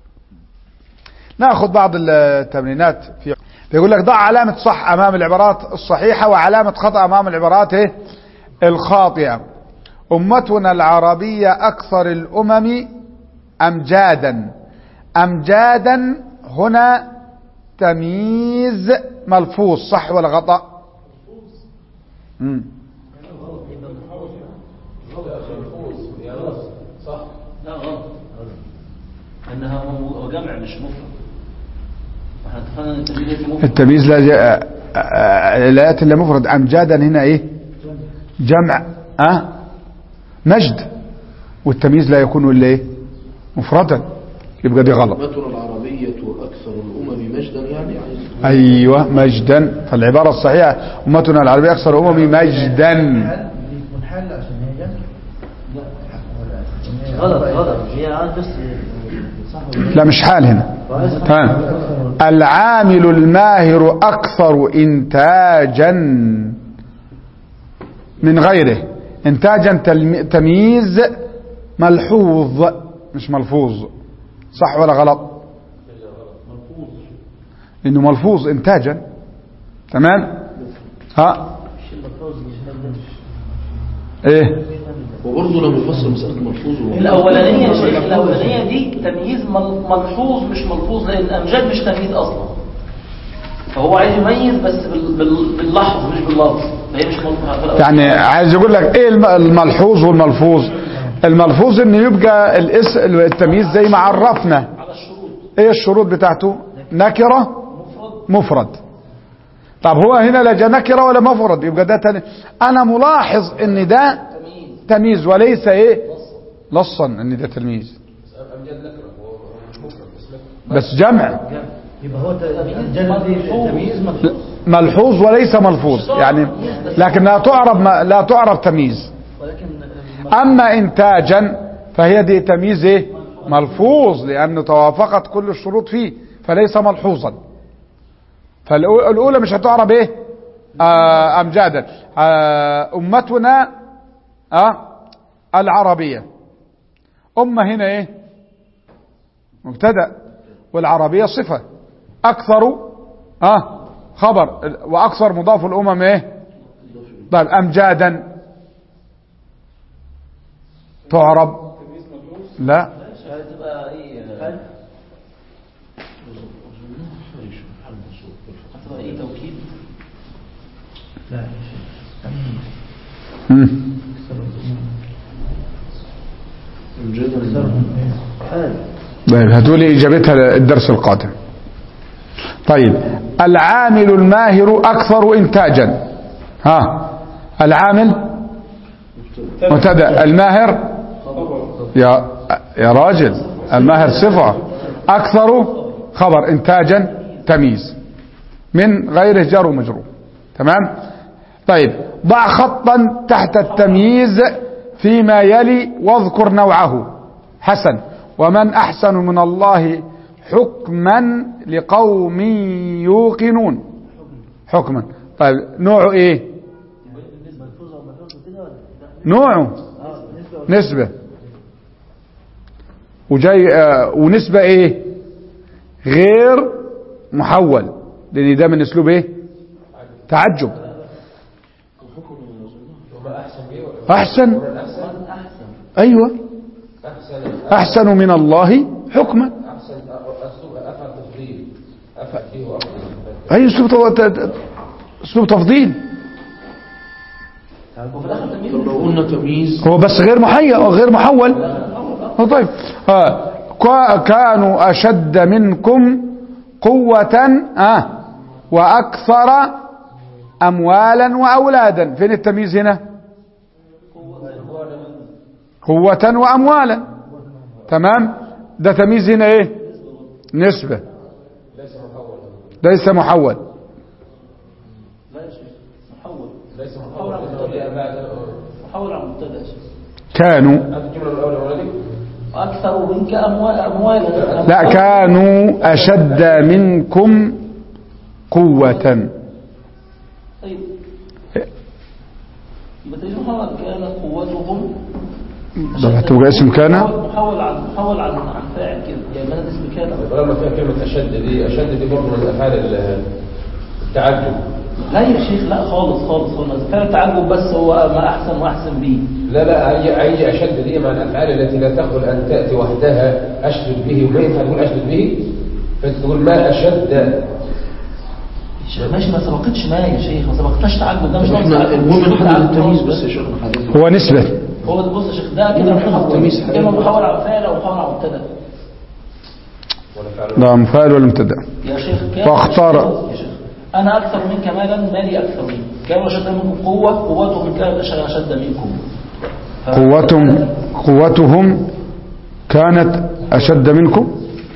Speaker 1: ناخذ بعض التمرينات في بيقول لك ضع علامة صح أمام العبارات الصحيحة وعلامة خطأ أمام العبارات إيه؟ الخاطئة أمتنا العربية أكثر الأمم أمجادا أمجادا هنا تمييز ملفوظ صح ولا خطأ مم.
Speaker 2: لا غلط انها هو جمع مش مفرد احنا اتفقنا ان التمييز يأتي مفرد
Speaker 1: التمييز لا جاء لا يأتي إلا مفرد أمجادا هنا إيه جمع أه مجد والتمييز لا يكون إلا إيه مفردا يبقى دي غلط
Speaker 3: أمتنا العربية أكثر الأمم مجدا يعني عايز تقول
Speaker 1: أيوة مجدا فالعبارة الصحيحة أمتنا العربية أكثر أمم مجدا
Speaker 4: يكون حل عشان هي جمع ولا
Speaker 2: غلط غلط هي عاد بس
Speaker 4: صح ولا
Speaker 1: لا مش حال هنا تمام العامل الماهر أكثر إنتاجا من غيره إنتاجا تلم- تمييز ملحوظ مش ملفوظ صح ولا غلط انه ملفوظ انتاجا تمام ها ايه
Speaker 3: وبرضه لم يفسر مسألة ملفوظ وملفوظ.
Speaker 2: الأولانية يا شيخ الأولانية دي تمييز مل- ملحوظ مش ملحوظ لأن الأمجاد مش تمييز أصلا فهو عايز يميز بس بال- بال- باللحظ مش باللفظ فهي مش ملحوظ
Speaker 1: يعني عايز يقول لك ايه الم- الملحوظ والملفوظ الملفوظ ان يبقى الاس التمييز زي ما عرفنا
Speaker 2: على الشروط
Speaker 1: ايه الشروط بتاعته نكرة
Speaker 2: مفرد
Speaker 1: مفرد طب هو هنا لا جا نكرة ولا مفرد يبقى ده تاني انا ملاحظ ان ده
Speaker 2: تمييز
Speaker 1: تمييز وليس ايه لصا ان ده تلميذ بس جمع
Speaker 4: يبقى هو الجنة دي تمييز ملحوظ
Speaker 1: ملحوظ وليس ملفوظ يعني لكن لا تعرب لا تعرب تمييز
Speaker 2: ولكن
Speaker 1: اما انتاجا فهي دي تمييز ايه ملفوظ لانه توافقت كل الشروط فيه فليس ملحوظا فالاولى مش هتعرب ايه آه امجادا آه امتنا آه العربيه امه هنا ايه مبتدا والعربيه صفه اكثر اه خبر واكثر مضاف الامم ايه طيب امجادا تعرب لا
Speaker 2: هتبقى ايه هتبقى ايه توكيد
Speaker 4: لا يا شيخ تمييز
Speaker 1: مم.
Speaker 3: الجدل
Speaker 4: حال
Speaker 1: طيب هاتوا لي اجابتها الدرس القادم طيب العامل الماهر اكثر انتاجا ها العامل مبتدا الماهر يا يا راجل الماهر صفه اكثر خبر انتاجا تمييز من غيره جار ومجرور تمام طيب ضع خطا تحت التمييز فيما يلي واذكر نوعه حسن ومن احسن من الله حكما لقوم يوقنون حكما طيب نوعه ايه نوعه نسبة وجاي آه ونسبة ايه غير محول لان ده من اسلوب ايه تعجب احسن ايوه احسن من الله حكما اي اسلوب تو- ت- ت- اسلوب تفضيل
Speaker 2: وفي الاخر تمييز
Speaker 3: طب لو قلنا تمييز
Speaker 1: هو بس غير محي غير محول آه طيب آه كا- كانوا أشد منكم قوة آه وأكثر أموالا وأولادا فين التمييز هنا قوة وأموالا تمام ده تمييز هنا ايه نسبة ليس محول
Speaker 2: لا يا شيخ محول ليس محول على مبتدا محول على مبتدا يا شيخ
Speaker 1: كانوا
Speaker 2: اكثر منك اموال اموالا
Speaker 1: لا كانوا أشد منكم قوة
Speaker 2: طيب يبقى تجد محمد كان قوتهم
Speaker 1: ده هتبقى اسم كان
Speaker 2: محول عن محول عن عن فاعل كده يعني بدل اسم كان
Speaker 5: طالما فيها كلمة أشد دي أشد دي برضه من أفعال ال- التعجب
Speaker 2: لا يا شيخ لا خالص خالص خالص فعل التعجب بس هو ما احسن واحسن به
Speaker 5: لا لا أي أي أشد دي مع الأفعال التي لا تخل أن تأتي وحدها أشدد به وما ينفع تقول أشدد به فأنت تقول ما أشد
Speaker 2: شيخ ماشي ما سبقتش ما يا شيخ ما سبقتناش تعجب ده مش
Speaker 3: طب
Speaker 2: ناقص
Speaker 3: احنا
Speaker 2: تعجب.
Speaker 3: المهم
Speaker 2: مش
Speaker 3: نحدد
Speaker 2: تعجب
Speaker 3: التمييز
Speaker 2: خالص.
Speaker 3: بس يا شيخنا حضرتك
Speaker 1: هو نسبة
Speaker 2: هو ده بص يا شيخ ده كده
Speaker 3: ممكن نحط
Speaker 2: محول
Speaker 3: تمييز حقيقي.
Speaker 2: اما محول على فعل او محول على مبتدا
Speaker 5: ولا فعل
Speaker 1: نعم فاعل والمبتدا
Speaker 2: يا شيخ كان
Speaker 1: واختار.
Speaker 2: يا شيخ انا اكثر منك مالا مالي اكثر منك كان اشد منكم قوه قوتهم كانت أش- اشد منكم ف-
Speaker 1: قوتهم قوتهم كانت أشد منكم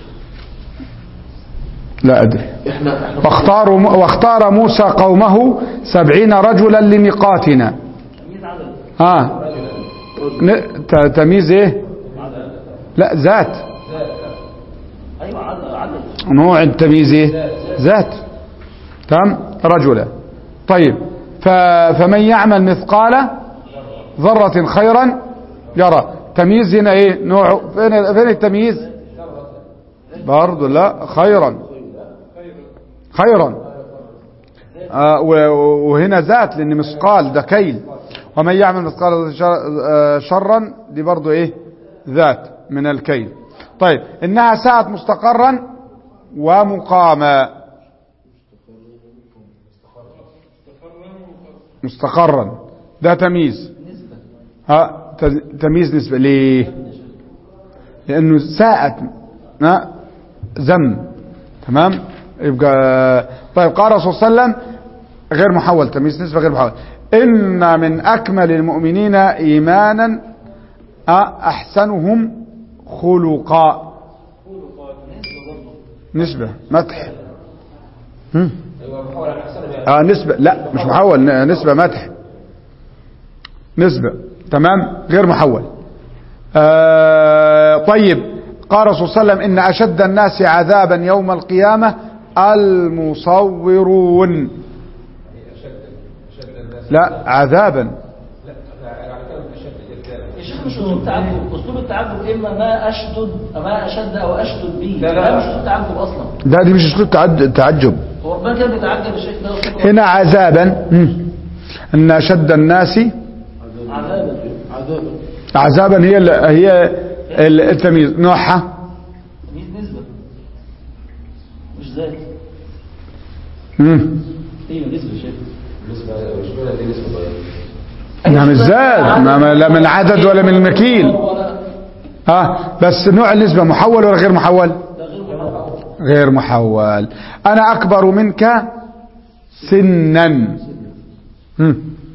Speaker 1: لا أدري
Speaker 3: احنا احنا
Speaker 1: واختاروا واختار موسى قومه سبعين رجلا لميقاتنا
Speaker 2: تمييز عدد
Speaker 1: ها ن- ت- تمييز ايه لا ذات
Speaker 2: ايوه عدد عدد
Speaker 1: نوع التمييز ايه ذات تمام رجلا طيب ف... فمن يعمل مثقال ذرة خيرا يرى تمييز هنا ايه نوعه فين فين التمييز برضه لا خيرا خيرا آه و- وهنا ذات لان مثقال ده كيل ومن يعمل مثقال شر- آه، شرا دي برضه ايه ذات من الكيل طيب انها ساءت مستقرا ومقاما مستقرا ده تمييز ها تز- تمييز نسبة ليه لانه ساءت ها ذم تمام يبقى طيب قال الرسول صلى الله عليه وسلم غير محول تمييز نسبة غير محول إن من أكمل المؤمنين إيمانا أحسنهم خلقا نسبة مدح هم؟
Speaker 5: ايوه محاولة على حسن يعني
Speaker 1: آه نسبة لا مش محول ن- نسبة مدح نسبة تمام غير محول آه طيب قال الرسول صلى الله عليه وسلم إن أشد الناس عذابا يوم القيامة المصورون
Speaker 5: اشد اشد الناس
Speaker 1: لا عذابا
Speaker 5: لا احنا على كلام اشد الجزاء
Speaker 2: يا شيخ مش اسلوب تعجب اسلوب التعجب اما ما اشدد ما اشد او اشدد به
Speaker 5: لا، لا.
Speaker 2: ده مش اسلوب تعجب اصلا
Speaker 1: ده دي مش اسلوب تعد- تعجب
Speaker 2: هو ربنا كده بيتعجب الشيخ ده أسلوب
Speaker 1: هنا عذابا مم. ان اشد الناس
Speaker 2: عذابا
Speaker 3: عذابا
Speaker 1: عذابا هي ال- هي ال- التمييز نوعها
Speaker 2: تمييز نسبة مش ذات
Speaker 1: مم.
Speaker 2: ايوه نسبة يا شيخ
Speaker 5: بالنسبة مش دي نسبة ضعيفة
Speaker 1: نعم الزاد ما ما- لا من العدد ولا من المكيل
Speaker 2: ولا
Speaker 1: ها بس نوع النسبة محول ولا غير محول
Speaker 2: ده غير محول
Speaker 1: غير محول انا اكبر منك سنا مم.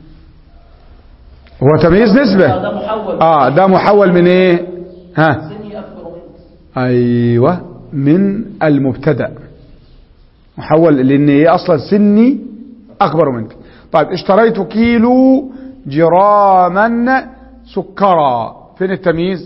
Speaker 1: هو تمييز
Speaker 2: آه،
Speaker 1: نسبة
Speaker 2: ده محول
Speaker 1: اه ده محول من ايه ها
Speaker 2: سني اكبر منك
Speaker 1: ايوه من المبتدا محول لان هي اصلا سني اكبر منك طيب اشتريت كيلو جراما سكرا فين التمييز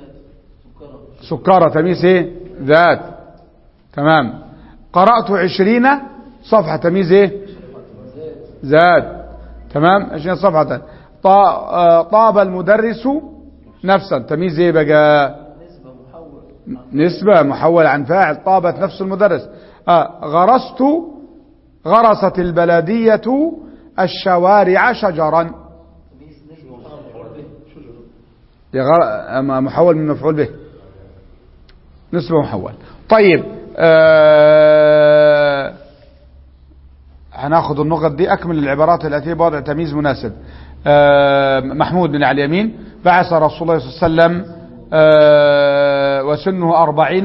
Speaker 1: سكرة تمييز ايه ذات تمام قرأت عشرين صفحة تمييز ايه زاد تمام عشرين صفحة طا- آه، طاب المدرس نفسا تمييز ايه بقى نسبة محول عن فاعل طابت نفس المدرس آه غرست غرست البلدية الشوارع شجرا يا غر... أما محول من مفعول به نسبة محول طيب آه... هناخد النقط دي أكمل العبارات التي بوضع تمييز مناسب آه... محمود من على اليمين بعث رسول الله صلى الله عليه وسلم آه... وسنه أربعين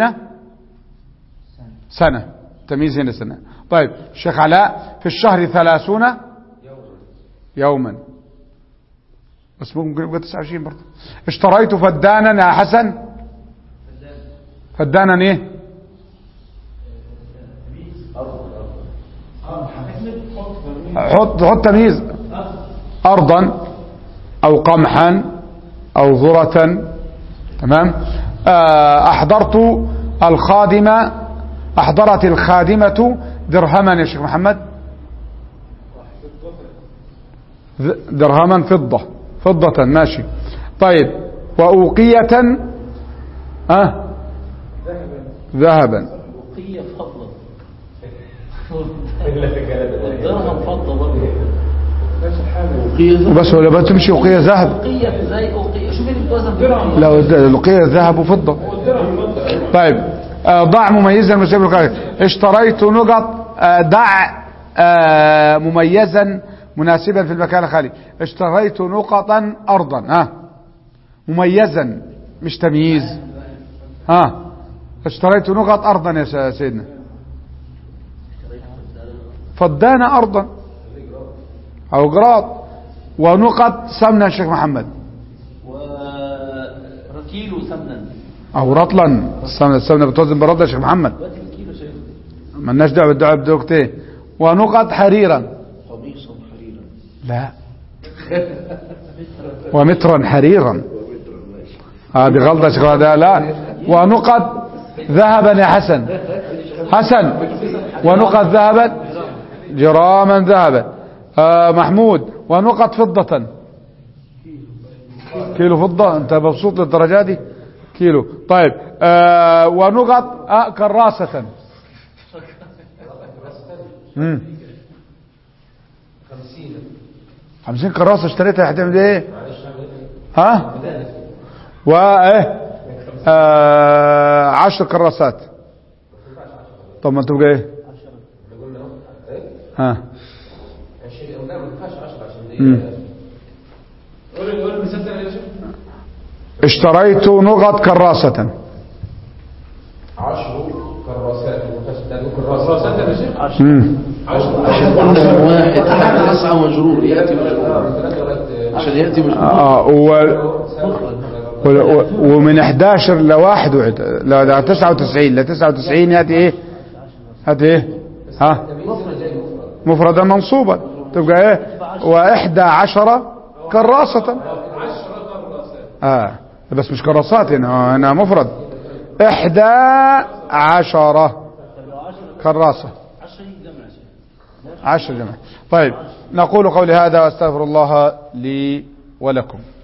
Speaker 1: سنة تمييز هنا سنة طيب الشيخ علاء في الشهر ثلاثون يوما بس ممكن يبقى 29 برضه اشتريت فدانا يا حسن فدانا ايه حط حط تمييز ارضا او قمحا او ذرة تمام آه، احضرت الخادمة احضرت الخادمة درهما يا شيخ محمد ذ- درهما فضة فضة ماشي طيب وأوقية أه ذهبا
Speaker 2: أوقية فضة والدرهم فضة برضه
Speaker 3: وقيل
Speaker 1: وبس ولا بتمشي أوقية ذهب
Speaker 2: أوقية زي أوقية شوف اللي بتوزن بالدرهم
Speaker 1: لو د- الأوقية ذهب وفضة طيب آه، ضع مميزا مسيب القاعدة اشتريت نقط آه، ضع آه، مميزا مناسبا في المكان الخالي اشتريت نقطا أرضا ها مميزا مش تمييز ها اشتريت نقط أرضا يا س- سيدنا فدانا أرضا أو قراط ونقط سمنا يا شيخ محمد
Speaker 2: وركيلو سمنا
Speaker 1: أو رطلا السمنة السمنة بتوزن بالرطل يا شيخ محمد
Speaker 2: دلوقتي الكيلو شايف
Speaker 1: مالناش دعوه بالدعوه بدكتين ونقط حريرا
Speaker 3: قميصا حريرا
Speaker 1: لا ومترا حريرا هذه غلطه يا شيخ ده لا ونقط ذهبا يا حسن حسن ونقط ذهبا جراما ذهبا آه محمود ونقط فضة كيلو فضة انت مبسوط للدرجة دي كيلو طيب آه ونقط آه كراسة مم.
Speaker 5: خمسين
Speaker 1: خمسين كراسة اشتريتها هتعمل ايه ها وايه آه عشر كراسات طب ما تبقى ايه
Speaker 5: قلنا اهو ايه
Speaker 1: ها
Speaker 5: 20 لا ما ينفعش 10 عشان
Speaker 1: مم.
Speaker 5: دي قول قول المثال ده يا شيخ
Speaker 1: اشتريت نقط كراسة
Speaker 5: عشر كراسات ما ينفعش ده كراسات يا شيخ
Speaker 1: مم.
Speaker 3: عشان قلنا واحد حتى تسعة مجرور يأتي مجرور عشان يأتي مجرور
Speaker 1: آه و... و... و... ومن 11 لواحد وعد... لا لا 99 ل 99 هاتي ايه هاتي ايه ها مفردا منصوبا تبقى ايه واحدى عشر كراسة اه بس مش كراسات هنا هنا مفرد احدى عشرة كراسة عشر جمع طيب نقول قولي هذا واستغفر الله لي ولكم